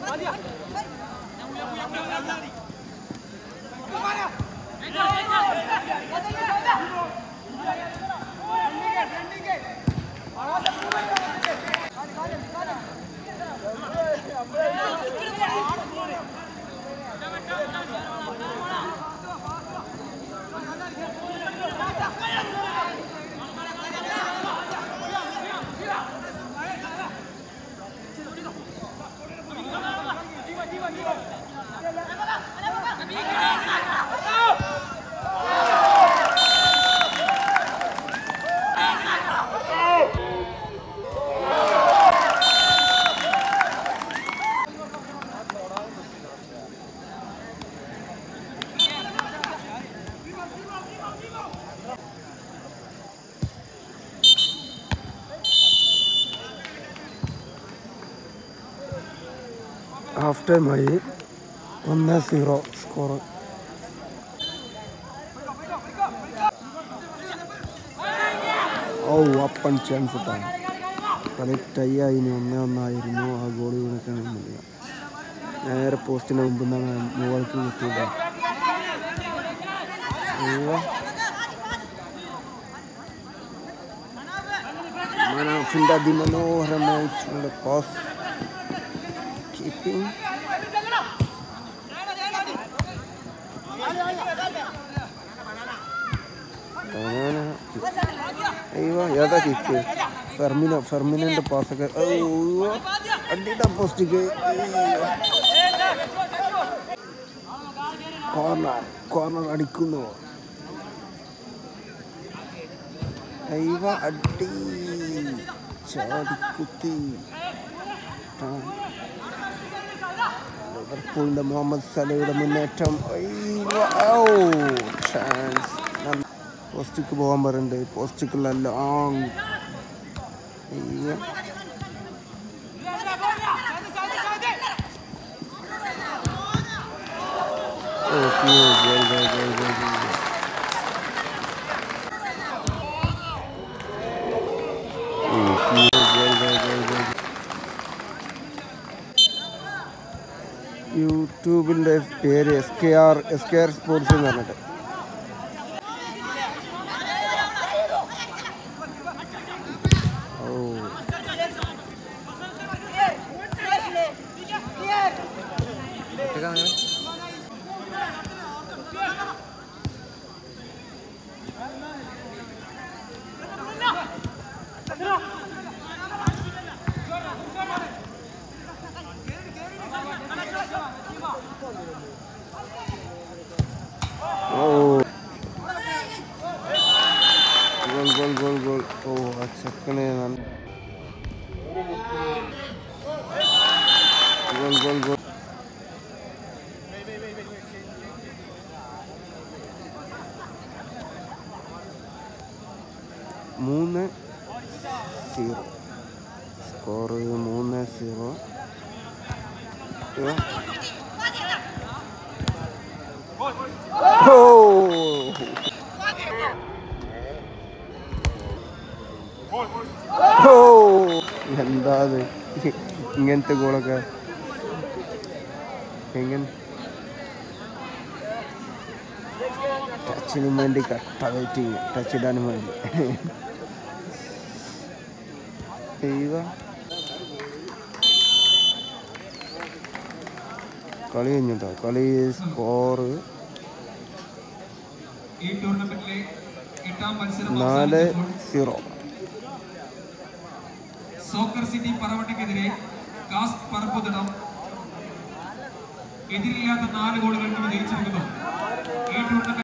half ടൈമായി ഒന്ന് zero score ഓ അപ്പൻ ചാൻസ് ഇട്ടാണ് കളി ടൈ ആയി ഇനി ഒന്നേ ഒന്നായിരുന്നു ആ ഗോൾ വീണിട്ടാണെന്നില്ല നേരെ പോസ്റ്റിന് മുമ്പ് നിന്നാണ് മുകൾക്ക് കിട്ടിയത് അയ്യോ മനാഫിൻ്റെ അതിമനോഹരമായിട്ടുള്ള പാസ് കീപ്പിംഗ് അയ്യോ ഏതാ കിക്ക് ഫെർമിനോ ഫെർമിനോന്റെ പാസ്സൊക്കെ അയ്യോ അടിയുടെ പോസ്റ്റിക്ക് കോർണർ കോർണർ അടിക്കുന്നു അയ്യോ അടി ചാടിക്കുത്തി ലിവർപൂളിന്റെ മുഹമ്മദ് സലയുടെ മുന്നേറ്റം അയ്യോ ചാൻസ് പോസ്റ്റിക്ക് പോകാൻ പറയുന്നുണ്ട് പോസ്റ്റിക്കുള്ള ലോങ് അയ്യോ okay goal goal goal goal goal യൂട്യൂബിൻ്റെ പേര് S K R S K R sports എന്ന് പറഞ്ഞിട്ട് ഓ ഓ ഗോൾ ഗോൾ ഗോൾ ഗോൾ ഓ ആ ചെക്കനെ നല്ല ഗോൾ ഗോൾ ഗോൾ മൂന്ന് സീറോ സ്കോർ മൂന്ന് സീറോ ഓ ഓ എന്താ അത് ഇങ്ങനത്തെ ഗോളൊക്കെ എങ്ങനെ ടച്ചിനും വേണ്ടി കട്ട വെയിറ്റിങ് ടച്ച് ഇടാനും വേണ്ടി ദൈവ കളി കഴിഞ്ഞിട്ടോ കളി സ്കോറ് ഈ ടൂർണമെന്റിലെ എട്ടാം മത്സരം നാല് അവസാനിച്ചപ്പോൾ സീറോ സോക്കർ സിറ്റി പറവട്ടിക്കെതിരെ കാസ്റ്റ് പറപ്പുതടം എതിരില്ലാത്ത നാല് ഗോളുകൾക്ക് വിജയിച്ചിരിക്കുന്നു ഈ ടൂർണമെന്റ്